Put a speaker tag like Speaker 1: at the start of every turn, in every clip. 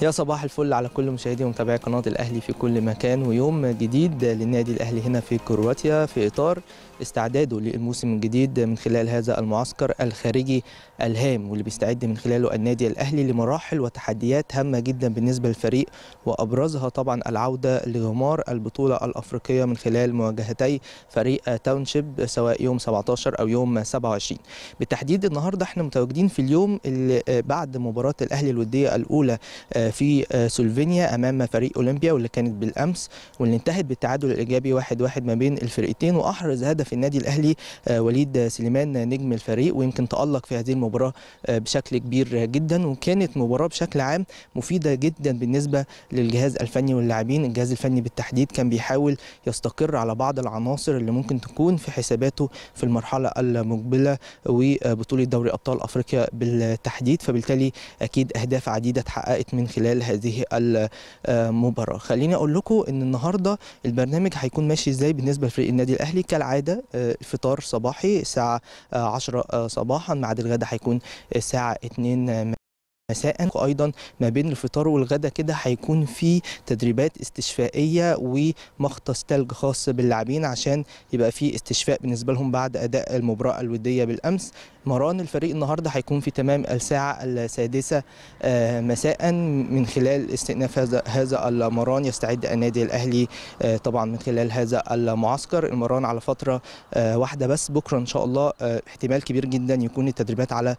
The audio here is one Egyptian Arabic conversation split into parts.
Speaker 1: يا صباح الفل على كل مشاهدي ومتابعي قناة الأهلي في كل مكان ويوم جديد للنادي الأهلي هنا في كرواتيا في إطار استعداده للموسم الجديد من خلال هذا المعسكر الخارجي الهام واللي بيستعد من خلاله النادي الأهلي لمراحل وتحديات هامة جدا بالنسبة للفريق وأبرزها طبعا العودة لغمار البطولة الأفريقية من خلال مواجهتي فريق تاونشيب سواء يوم 17 أو يوم 27 بالتحديد النهاردة احنا متواجدين في اليوم اللي بعد مباراة الأهلي الودية الأولى في سلوفينيا امام فريق اولمبيا واللي كانت بالامس واللي انتهت بالتعادل الايجابي 1-1 واحد واحد ما بين الفرقتين واحرز هدف النادي الاهلي وليد سليمان نجم الفريق ويمكن تالق في هذه المباراه بشكل كبير جدا وكانت مباراه بشكل عام مفيده جدا بالنسبه للجهاز الفني واللاعبين الجهاز الفني بالتحديد كان بيحاول يستقر على بعض العناصر اللي ممكن تكون في حساباته في المرحله المقبله وبطوله دوري ابطال افريقيا بالتحديد فبالتالي اكيد اهداف عديده اتحققت من خلال هذه المباراه خليني اقول لكم ان النهارده البرنامج هيكون ماشي ازاي بالنسبه لفريق النادي الاهلي كالعاده فطار صباحي الساعه 10 صباحا ميعاد الغداء هيكون الساعه 2 مساء وايضا ما بين الفطار والغدا كده هيكون في تدريبات استشفائيه ومختص ثلج خاص باللاعبين عشان يبقى في استشفاء بالنسبه لهم بعد اداء المباراه الوديه بالامس مران الفريق النهارده هيكون في تمام الساعه السادسه مساء من خلال استئناف هذا هذا المران يستعد النادي الاهلي طبعا من خلال هذا المعسكر المران على فتره واحده بس بكره ان شاء الله احتمال كبير جدا يكون التدريبات على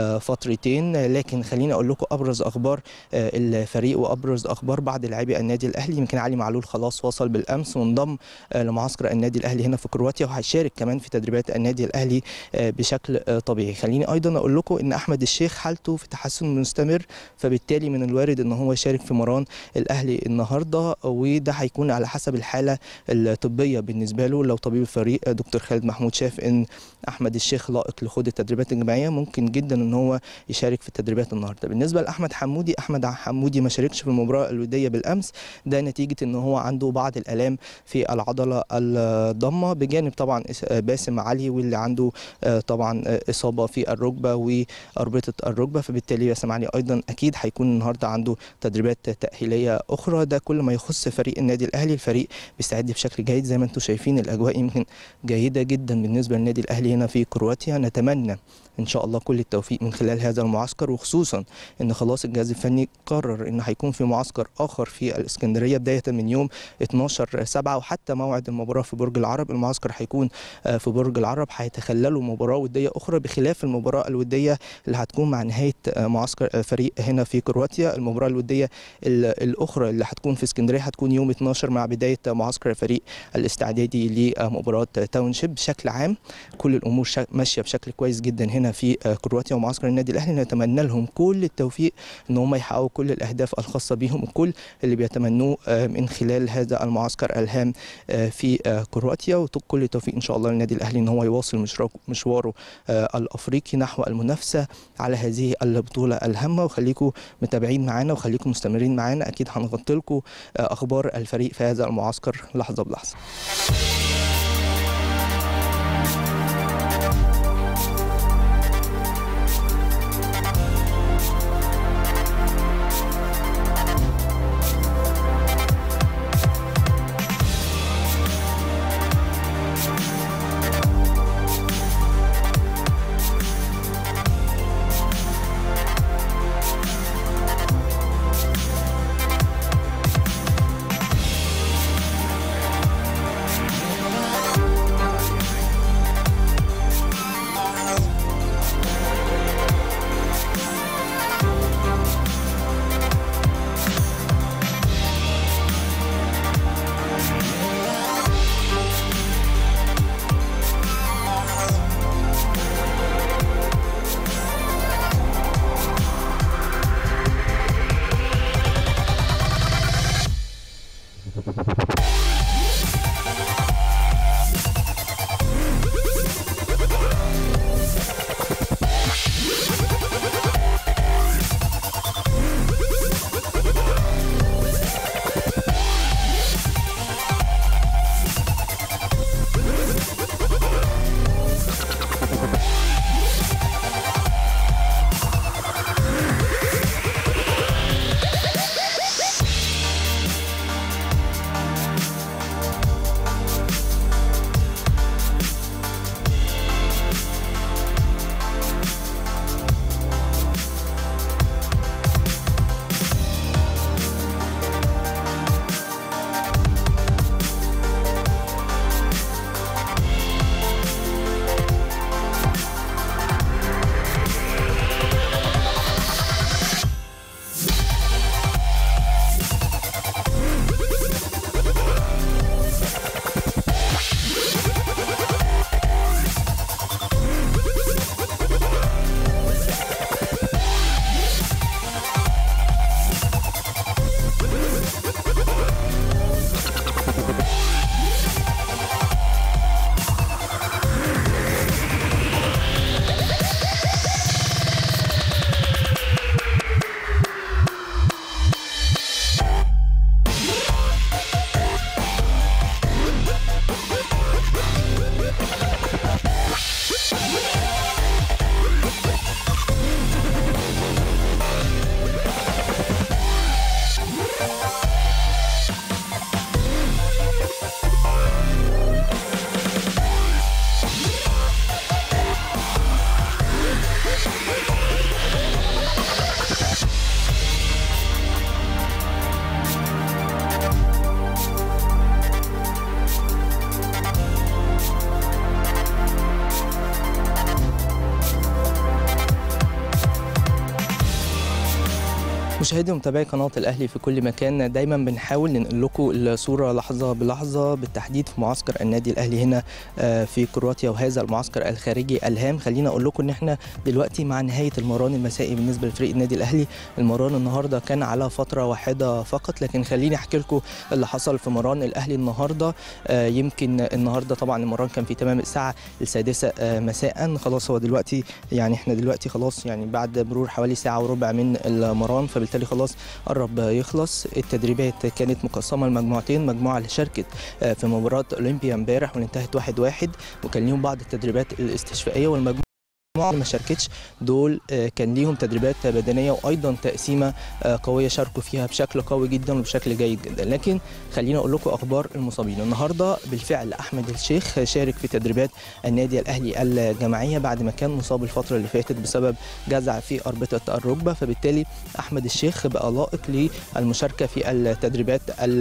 Speaker 1: فترتين لكن خليني اقول لكم ابرز اخبار الفريق وابرز اخبار بعض لاعبي النادي الاهلي يمكن علي معلول خلاص وصل بالامس وانضم لمعسكر النادي الاهلي هنا في كرواتيا وهيشارك كمان في تدريبات النادي الاهلي بشكل طبيعي خليني ايضا اقول لكم ان احمد الشيخ حالته في تحسن مستمر فبالتالي من الوارد ان هو يشارك في مران الاهلي النهارده وده هيكون على حسب الحاله الطبيه بالنسبه له لو طبيب الفريق دكتور خالد محمود شاف ان احمد الشيخ لائق لخوض التدريبات الجماعيه ممكن جدا ان هو يشارك في التدريبات النهارده بالنسبه لاحمد حمودي احمد حمودي ما شاركش في المباراه الوديه بالامس ده نتيجه ان هو عنده بعض الالام في العضله الضمه بجانب طبعا باسم علي واللي عنده طبعا اصابه في الركبه واربطه الركبه فبالتالي باسم علي ايضا اكيد هيكون النهارده عنده تدريبات تاهيليه اخرى ده كل ما يخص فريق النادي الاهلي الفريق بيستعد بشكل جيد زي ما انتم شايفين الاجواء يمكن جيده جدا بالنسبه للنادي الاهلي هنا في كرواتيا نتمنى ان شاء الله كل التوفيق من خلال هذا المعسكر وخصوصا ان خلاص الجهاز الفني قرر ان هيكون في معسكر اخر في الاسكندريه بدايه من يوم 12 7 وحتى موعد المباراه في برج العرب المعسكر هيكون في برج العرب هيتخللوا مباراه وديه اخرى بخلاف المباراه الوديه اللي هتكون مع نهايه معسكر فريق هنا في كرواتيا المباراه الوديه الاخرى اللي هتكون في اسكندريه هتكون يوم 12 مع بدايه معسكر الفريق الاستعدادي لمباراه تاونشيب بشكل عام كل الامور ماشيه بشكل كويس جدا هنا في كرواتيا ومعسكر النادي الاهلي نتمنى لهم كل التوفيق ان هم يحققوا كل الاهداف الخاصه بهم وكل اللي بيتمنوه من خلال هذا المعسكر الهام في كرواتيا وكل التوفيق ان شاء الله للنادي الاهلي ان هو يواصل مشواره الافريقي نحو المنافسه على هذه البطوله الهامه وخليكم متابعين معانا وخليكم مستمرين معانا اكيد هنغطي لكم اخبار الفريق في هذا المعسكر لحظه بلحظه مشاهدي ومتابعي قناة الأهلي في كل مكان دايما بنحاول ننقل لكم الصورة لحظة بلحظة بالتحديد في معسكر النادي الأهلي هنا في كرواتيا وهذا المعسكر الخارجي الهام خلينا أقول لكم إن إحنا دلوقتي مع نهاية المران المسائي بالنسبة لفريق النادي الأهلي المران النهاردة كان على فترة واحدة فقط لكن خليني أحكي لكم اللي حصل في مران الأهلي النهاردة يمكن النهاردة طبعا المران كان في تمام الساعة السادسة مساء خلاص هو دلوقتي يعني إحنا دلوقتي خلاص يعني بعد مرور حوالي ساعة وربع من المران فبالتالي خلاص قرب يخلص التدريبات كانت مقسمه لمجموعتين مجموعه اللي شاركت في مباراه اولمبيا امبارح واللي انتهت واحد واحد وكان ليهم بعض التدريبات الاستشفائيه والمجموعه اللي ما شاركتش دول كان ليهم تدريبات بدنيه وايضا تقسيمه قويه شاركوا فيها بشكل قوي جدا وبشكل جيد جدا لكن خلينا اقول لكم اخبار المصابين النهارده بالفعل احمد الشيخ شارك في تدريبات النادي الاهلي الجماعيه بعد ما كان مصاب الفتره اللي فاتت بسبب جزع في اربطه الركبه فبالتالي احمد الشيخ بقى لائق للمشاركه في التدريبات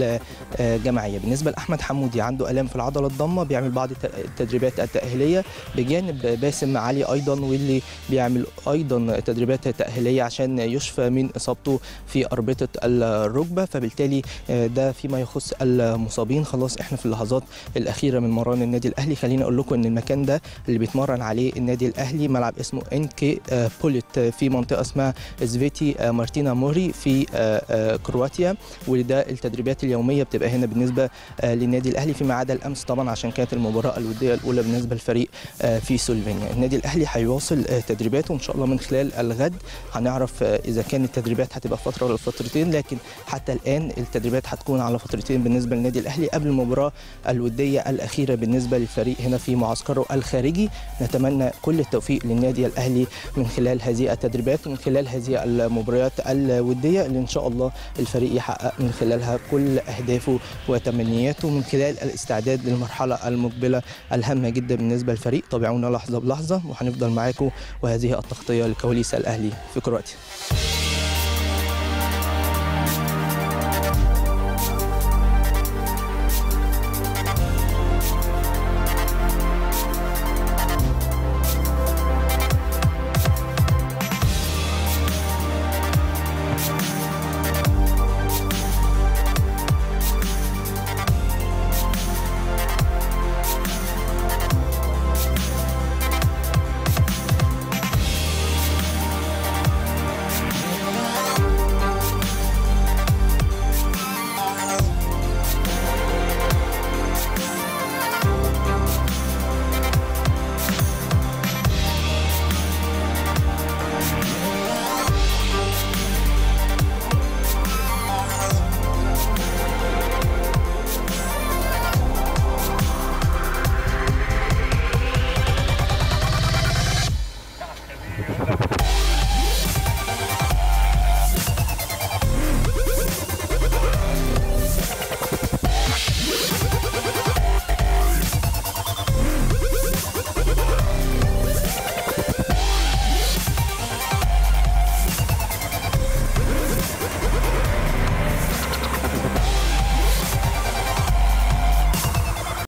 Speaker 1: الجماعيه بالنسبه لاحمد حمودي عنده الام في العضله الضمه بيعمل بعض التدريبات التاهيليه بجانب باسم علي ايضا واللي بيعمل ايضا تدريبات تاهيليه عشان يشفى من اصابته في اربطه الركبه فبالتالي ده فيما يخص المصابين خلاص احنا في اللحظات الاخيره من مران النادي الاهلي خليني اقول لكم ان المكان ده اللي بيتمرن عليه النادي الاهلي ملعب اسمه ان كي بوليت في منطقه اسمها زفيتي مارتينا موري في كرواتيا وده التدريبات اليوميه بتبقى هنا بالنسبه للنادي الاهلي فيما عدا الامس طبعا عشان كانت المباراه الوديه الاولى بالنسبه للفريق في سلوفينيا النادي الاهلي هيواصل تدريباته وان شاء الله من خلال الغد هنعرف اذا كانت التدريبات هتبقى فتره ولا فترتين لكن حتى الان التدريبات هتكون على فترتين بالنسبه للنادي الاهلي قبل المباراه الوديه الاخيره بالنسبه للفريق هنا في معسكره الخارجي نتمنى كل التوفيق للنادي الاهلي من خلال هذه التدريبات ومن خلال هذه المباريات الوديه اللي ان شاء الله الفريق يحقق من خلالها كل اهدافه وتمنياته من خلال الاستعداد للمرحله المقبله الهامه جدا بالنسبه للفريق تابعونا لحظه بلحظه وهنفضل معاكم وهذه التغطيه لكواليس الاهلي في كرواتيا